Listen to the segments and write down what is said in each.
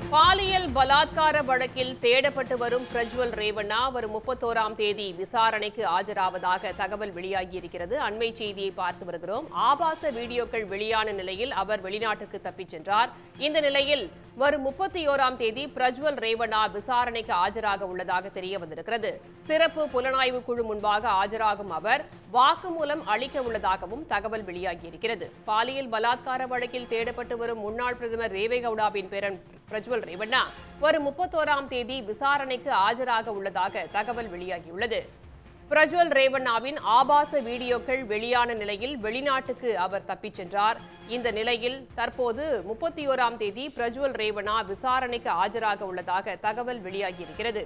பாலியல் பலாத்கார வழக்கில் தேடப்பட்டு வரும் பிரஜ்வல் ரேவண்ணா வரும் முப்பத்தோராம் தேதி விசாரணைக்கு ஆஜராவதாக தகவல் வெளியாகியிருக்கிறது அண்மை செய்தியை பார்த்து வருகிறோம் ஆபாச வீடியோக்கள் வெளியான நிலையில் அவர் வெளிநாட்டுக்கு தப்பிச் சென்றார் இந்த நிலையில் வரும் முப்பத்தி ஓராம் தேதி பிரஜ்வல் ரேவண்ணா விசாரணைக்கு ஆஜராக உள்ளதாக தெரிய வந்திருக்கிறது சிறப்பு புலனாய்வு குழு முன்பாக ஆஜராகும் அவர் வாக்குமூலம் அளிக்க உள்ளதாகவும் தகவல் வெளியாகியிருக்கிறது பாலியல் பலாத்கார வழக்கில் தேடப்பட்டு வரும் முன்னாள் பிரதமர் ரேவேகவுடாவின் பேரன் பிரஜ்வல் ரேவண்ணா வரும் முப்பத்தோராம் தேதி விசாரணைக்கு ஆஜராக உள்ளதாக தகவல் வெளியாகியுள்ளது பிரஜ்வல் ரேவண்ணாவின் ஆபாச வீடியோக்கள் வெளியான நிலையில் வெளிநாட்டுக்கு அவர் தப்பிச் சென்றார் இந்த நிலையில் தற்போது முப்பத்தி ஓராம் தேதி பிரஜ்வல் ரேவண்ணா விசாரணைக்கு ஆஜராக உள்ளதாக தகவல் வெளியாகியிருக்கிறது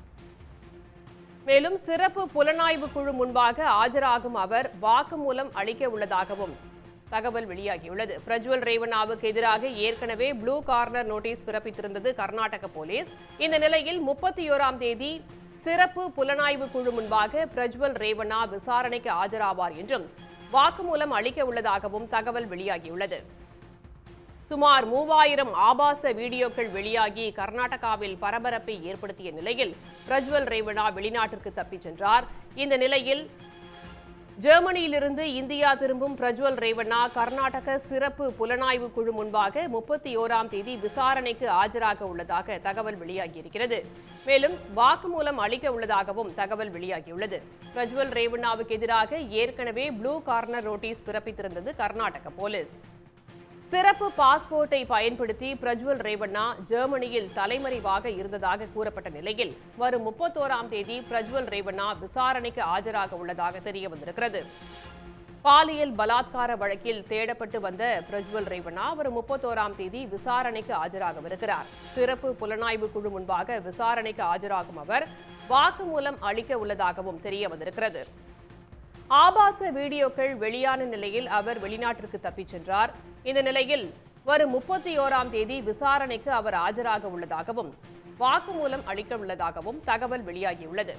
மேலும் சிறப்பு புலனாய்வு குழு முன்பாக ஆஜராகும் அவர் வாக்குமூலம் அளிக்க உள்ளதாகவும் தகவல் வெளியாகியுள்ளது பிரஜ்வல் ரேவண்ணாவுக்கு எதிராக ஏற்கனவே ப்ளூ கார்னர் நோட்டீஸ் பிறப்பித்திருந்தது கர்நாடக போலீஸ் இந்த நிலையில் முப்பத்தி ஓராம் தேதி சிறப்பு புலனாய்வு குழு முன்பாக பிரஜ்வல் ரேவண்ணா விசாரணைக்கு ஆஜராவார் என்றும் வாக்குமூலம் அளிக்க உள்ளதாகவும் தகவல் வெளியாகியுள்ளது சுமார் மூவாயிரம் ஆபாச வீடியோக்கள் வெளியாகி கர்நாடகாவில் பரபரப்பை ஏற்படுத்திய நிலையில் பிரஜ்வல் ரேவண்ணா வெளிநாட்டிற்கு தப்பிச் சென்றார் இந்த நிலையில் ஜெர்மனியிலிருந்து இந்தியா திரும்பும் பிரஜ்வல் ரேவண்ணா கர்நாடக சிறப்பு புலனாய்வு குழு முன்பாக முப்பத்தி ஓராம் தேதி விசாரணைக்கு ஆஜராக உள்ளதாக தகவல் வெளியாகியிருக்கிறது மேலும் வாக்குமூலம் அளிக்க உள்ளதாகவும் தகவல் வெளியாகியுள்ளது பிரஜ்வல் ரேவண்ணாவுக்கு எதிராக ஏற்கனவே ப்ளூ கார்னர் நோட்டீஸ் பிறப்பித்திருந்தது கர்நாடக போலீஸ் சிறப்பு பாஸ்போர்ட்டை பயன்படுத்தி பிரஜ்வல் ரேவண்ணா ஜெர்மனியில் தலைமறைவாக இருந்ததாக கூறப்பட்ட நிலையில் வரும் முப்பத்தோராம் தேதி பிரஜ்வல் ரேவண்ணா விசாரணைக்கு ஆஜராக உள்ளதாக தெரிய வந்திருக்கிறது பாலியல் பலாத்கார வழக்கில் தேடப்பட்டு வந்த பிரஜ்வல் ரேவண்ணா வரும் முப்பத்தோராம் தேதி விசாரணைக்கு ஆஜராகவிருக்கிறார் சிறப்பு புலனாய்வு குழு முன்பாக விசாரணைக்கு ஆஜராகும் அவர் வாக்குமூலம் அளிக்க உள்ளதாகவும் தெரிய வந்திருக்கிறது ஆபாச வீடியோக்கள் வெளியான நிலையில் அவர் வெளிநாட்டிற்கு தப்பிச் சென்றார் இந்த நிலையில் வரும் முப்பத்தி ஓராம் தேதி விசாரணைக்கு அவர் ஆஜராக உள்ளதாகவும் வாக்குமூலம் அளிக்க உள்ளதாகவும் தகவல் வெளியாகியுள்ளது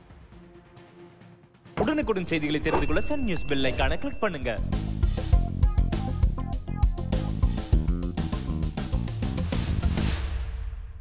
உடனுக்குடன் செய்திகளை தெரிந்து கொள்ள சன் நியூஸ் பெல் ஐகானை கிளிக் பண்ணுங்க